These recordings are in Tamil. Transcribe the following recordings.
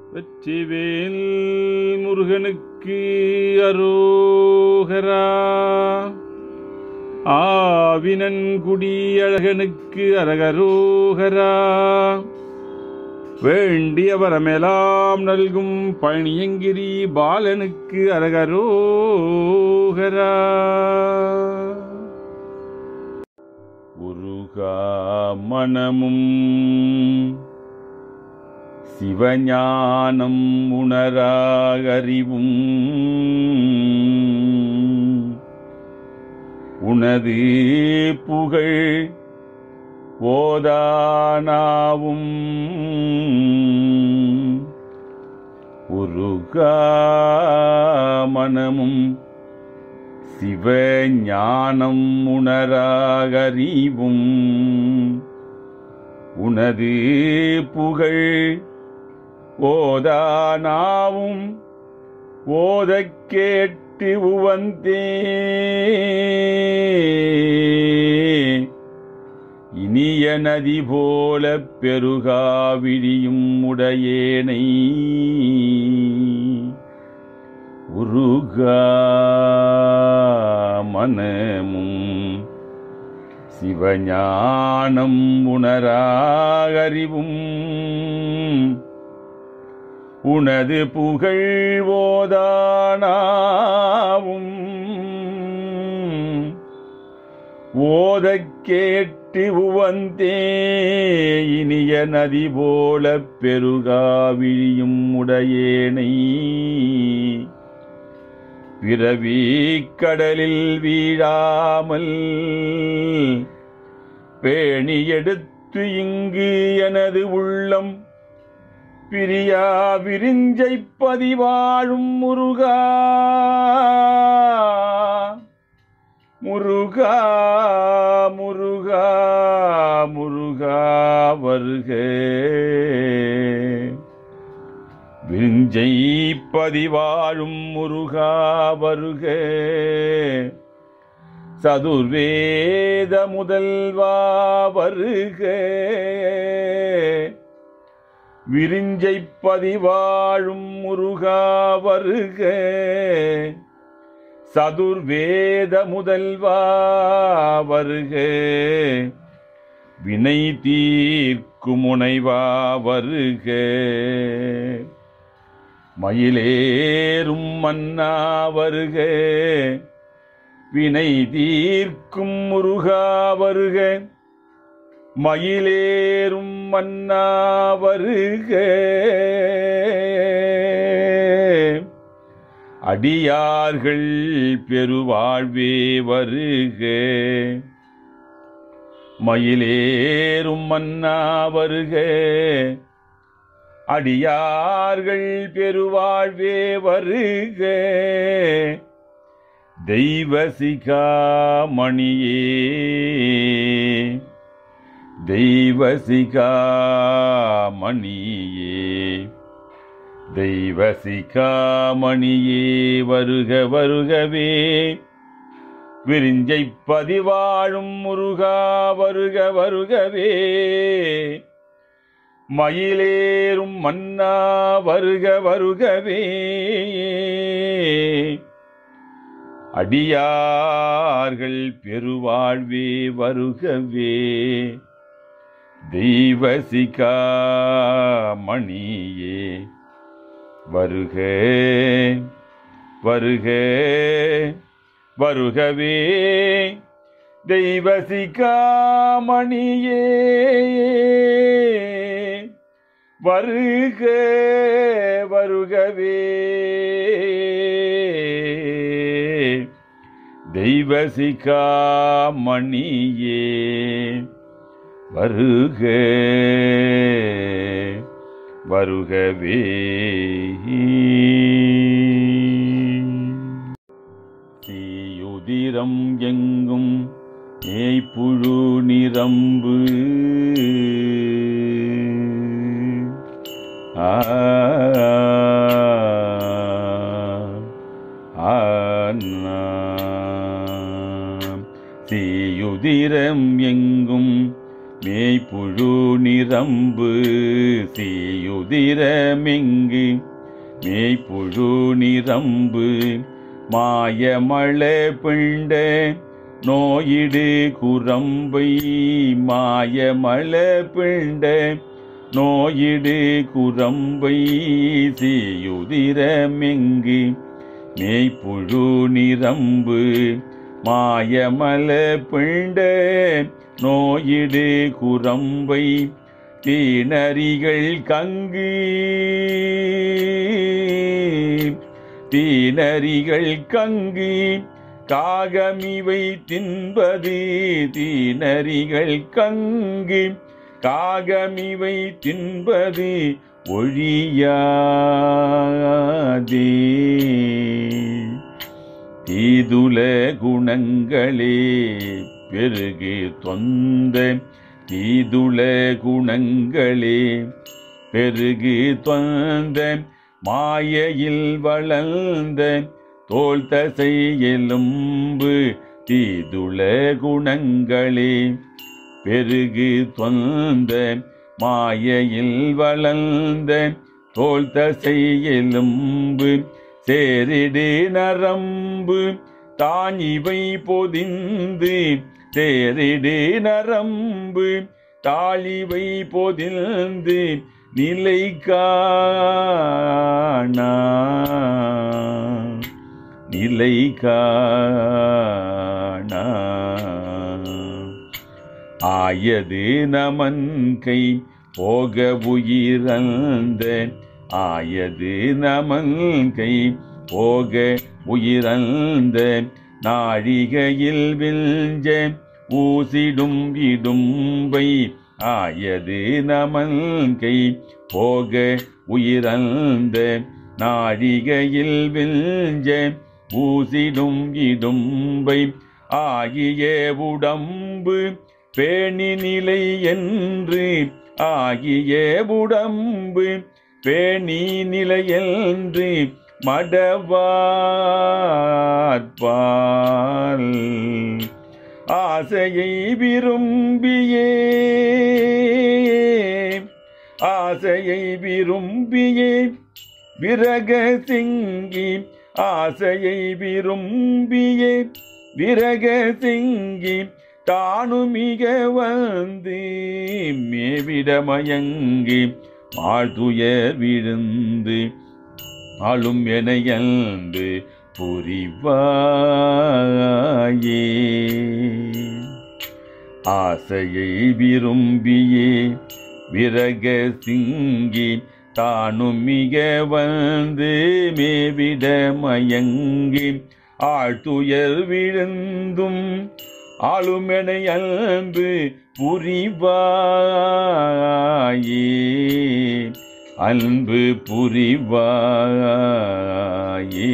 வெற்றிவேல் முருகனுக்கு அரோகரா ஆவினன்குடி அழகனுக்கு அரகரோகரா வேண்டிய வரமெல்லாம் நல்கும் பழனியங்கிரி பாலனுக்கு அரகரோகரா உருகா மனமும் சிவஞானம் உணராகறிவும் உனது புகழ் ஓதானாவும் உருகா மனமும் சிவஞானம் உணராகறிவும் உனது புகழ் ஓதானாவும் ஓதக் கேட்டு உவந்தே இனிய நதி போல பெருகாவிழியும் உடையேனை உருகா மனமும் சிவஞானம் உணராகறிவும் உனது புகழ் ஓதானாவும் ஓதக் கேட்டு உவந்தே இனிய நதி போல பெருகாவிழியும் உடையேனை பிறவி கடலில் வீழாமல் பேணி எடுத்து இங்கு எனது உள்ளம் பிரியா விரிஞ்சை பதிவாழும் முருகா முருகா முருகா முருகா வருக விரிஞ்சை பதிவாழும் முருகா வருக சதுர்வேத முதல்வா வருக விரிஞ்சை பதிவாழும் முருகா வருக சதுர்வேத முதல்வா வருக வினை தீர்க்கும் முனைவா வருக மயிலேறும் மன்னா வருக வினை தீர்க்கும் முருகா வருக மயிலேறும் மன்னா வருக அடியார்கள் பெருவாழ்வே வருக மயிலேறும் மன்னா வருக அடியார்கள் பெருவாழ்வே வருக தெய்வசிகா மணியே தெய்வசிகா மணியே தெய்வசிகா மணியே வருக வருகவே விரிஞ்சை பதிவாழும் முருகா வருக வருகவே மயிலேறும் மன்னா வருக வருகவே அடியார்கள் பெருவாழ்வே வருகவே தெய்வசிகா மணியே வருக வருக வருகவே தெய்வசிகா மணியே வருக வருகவே தெய்வசிகா மணியே வருக வருகவே தீயுதிரம் எங்கும் ஏய்ப்புழு நிரம்பு ஆ ஆனா. தீயுதிரம் எங்கும் மேய்ப்புழு நிரம்பு தீயுதிரம் செய்யுதிரமெங்கு மேய்ப்புழு நிரம்பு மாயமள பிண்ட நோயிடு குரம்பை மாயமள பிண்ட நோயிடு குரம்பை செய்யுதிரமெங்கு மேய்ப்புழு நிரம்பு மாயமல பிண்ட நோயிடு குரம்பை தீனரிகள் கங்கு தீனரிகள் கங்கு காகமிவை தின்பது தீனரிகள் கங்கு காகமிவை தின்பது ஒழியாதே தீதுல குணங்களே பெருகு தொந்த தீதுல குணங்களே பெருகு தொந்த மாயையில் வளர்ந்த தோல் தசை எலும்பு தீதுல குணங்களே பெருகு தொந்த மாயையில் வளர்ந்த தோல் தசை எலும்பு சேரிடு நரம்பு தான் இவை பொதிந்து சேரிடு நரம்பு தாழிவை பொதிந்து நிலை காணா நிலை காணா ஆயது நமன் கை போக உயிரந்த ஆயது நமன் கை போக உயிரந்த நாழிகையில் வில்ஞ்ச ஊசிடும் இடும்பை ஆயது நமன் கை போக உயிரந்த நாழிகையில் வில்ஞ்ச ஊசிடும் இடும்பை ஆகிய உடம்பு பேணி நிலை என்று ஆகிய உடம்பு பேணி நிலை என்று மடவார்பால் ஆசையை விரும்பியே ஆசையை விரும்பியே விரக சிங்கி ஆசையை விரும்பியே விரக சிங்கி தானு மிக வந்து மேவிடமயங்கி ஆழ்துயர் விழுந்து ஆளும் எனையந்து புரிவாயே ஆசையை விரும்பியே விரக சிங்கி தானும் மிக வந்து மேவிட மயங்கி ஆழ்துயர் விழுந்தும் ஆளுமெனை அன்பு புரிவாயே அன்பு புரிவாயே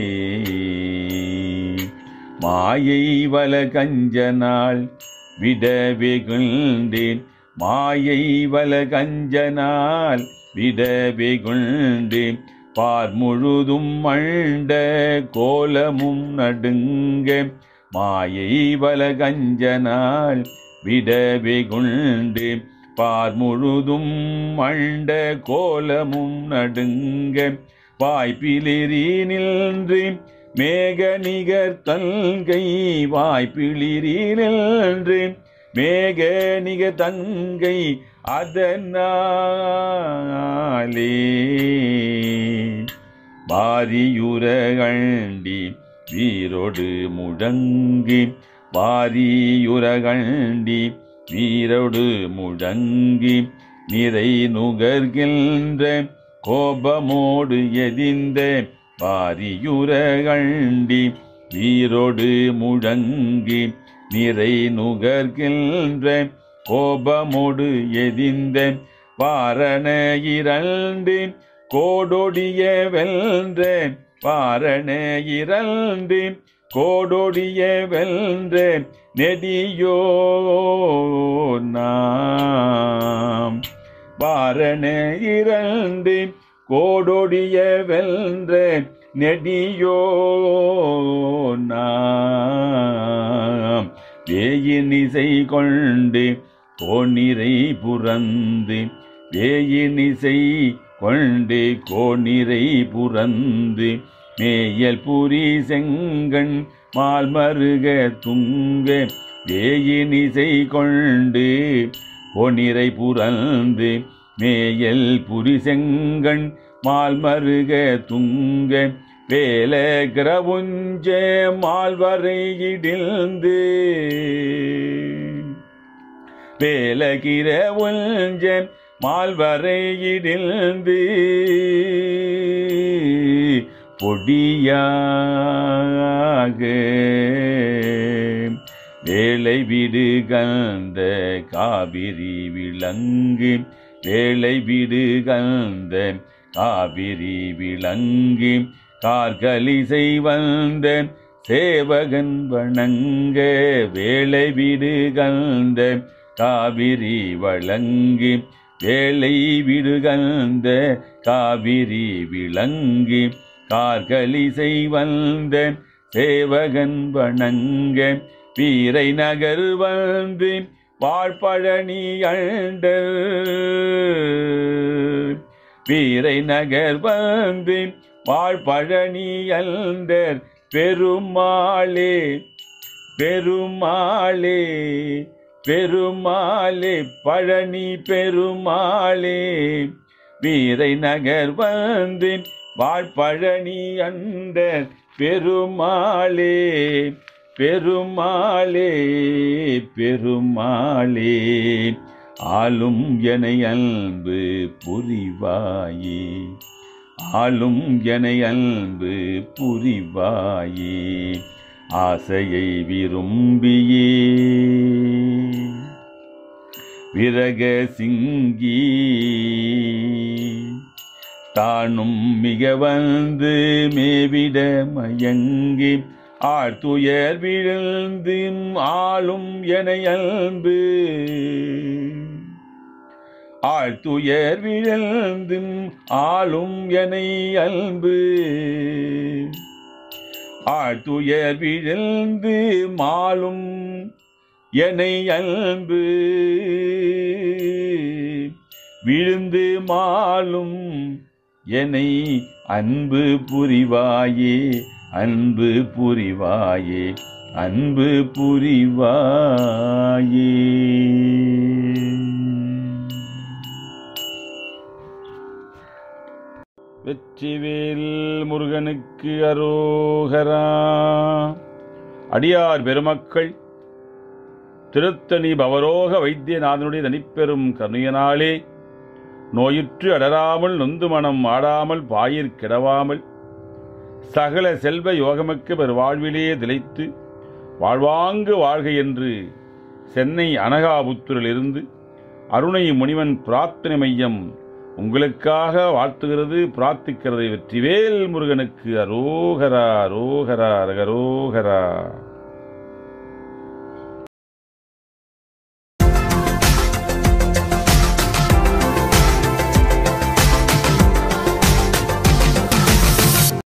மாயை வல கஞ்சனால் விட வெகுண்டேன் மாயை வல கஞ்சனால் விட வெகுண்டேன் பார் முழுதும் மண்ட கோலமும் நடுங்க மாயை வல கஞ்சனால் விட வெகுண்டு பார் முழுதும் மண்ட கோலமும் நடுங்க வாய்ப்பிலிரி நின்று மேக நிகர் தங்கை வாய்ப்பிலிரி நின்று மேக நிக தங்கை அதனாலே பாரியுரகண்டி வீரொடு முழங்கி பாரியுரகண்டி வீரொடு முழங்கி நிறை நுகர்கின்ற கோபமோடு எதிர்ந்த பாரியுரகண்டி வீரொடு முழங்கி நிறை நுகர்கின்ற கோபமோடு எதிர்ந்த பாரண இரண்டு கோடொடிய வென்ற பாரண இரண்டு கோடொடிய வென்ற நெடியோ நாம் பாரண இரண்டு கோடொடிய வென்ற நெடியோ நாம் வேயினிசை கொண்டு கோணிரை புறந்து வேயினிசை கொண்டு கோணிரை புறந்து மேயல் புரி செங்கண் மால்மருக துங்க வேயினிசை கொண்டு பொனிரை புறந்து மேயல் புரி செங்கண் மால்மருக துங்க வேல கிரவுஞ்ச மால்வரை இடிந்து வேலகிர உஞ்ச மால்வரை இடிந்து பொடியாக வேலை விடு கந்த காவிரி விளங்கு வேலை விடு கந்த காவிரி விளங்கு கார்கலிசை வந்த சேவகன் வணங்க வேலை விடு கந்த காவிரி வழங்கு வேலை விடுகந்த காவிரி விளங்கு கார்கலிசை வந்த சேவகன் வணங்க வீரை நகர் வந்து வாழ்பழனி அண்ட வீரை நகர் வந்து வாழ்பழனி அண்டர் பெருமாளே பெருமாளே பெருமாளே பழனி பெருமாளே வீரை நகர் வந்து வாழ்பழனி அண்டர் பெருமாளே பெருமாளே பெருமாளே ஆளும் என அன்பு புரிவாயே ஆளும் என அன்பு புரிவாயே ஆசையை விரும்பியே விரக சிங்கி தானும் மிக வந்து மேவிட மயங்கி ஆழ்துயர் விழுந்து ஆளும் என அன்பு ஆழ்துயர் விழுந்து ஆளும் என அன்பு ஆழ்துயர் விழுந்து மாலும் எனை அன்பு விழுந்து மாலும் எனை அன்பு புரிவாயே அன்பு புரிவாயே அன்பு புரிவாயே வெற்றிவேல் முருகனுக்கு அரோகரா அடியார் பெருமக்கள் திருத்தணி பவரோக வைத்தியநாதனுடைய தனிப்பெரும் கருணையனாலே நோயுற்று அடராமல் நொந்து மனம் ஆடாமல் பாயிற் கிடவாமல் சகல செல்வ யோகமிக்க பெரு வாழ்விலே திளைத்து வாழ்வாங்கு வாழ்க என்று சென்னை அனகாபுத்தூரிலிருந்து அருணை முனிவன் பிரார்த்தனை மையம் உங்களுக்காக வாழ்த்துகிறது பிரார்த்திக்கிறது வெற்றிவேல் முருகனுக்கு அரோகரா அரோகரா அரகரோகரா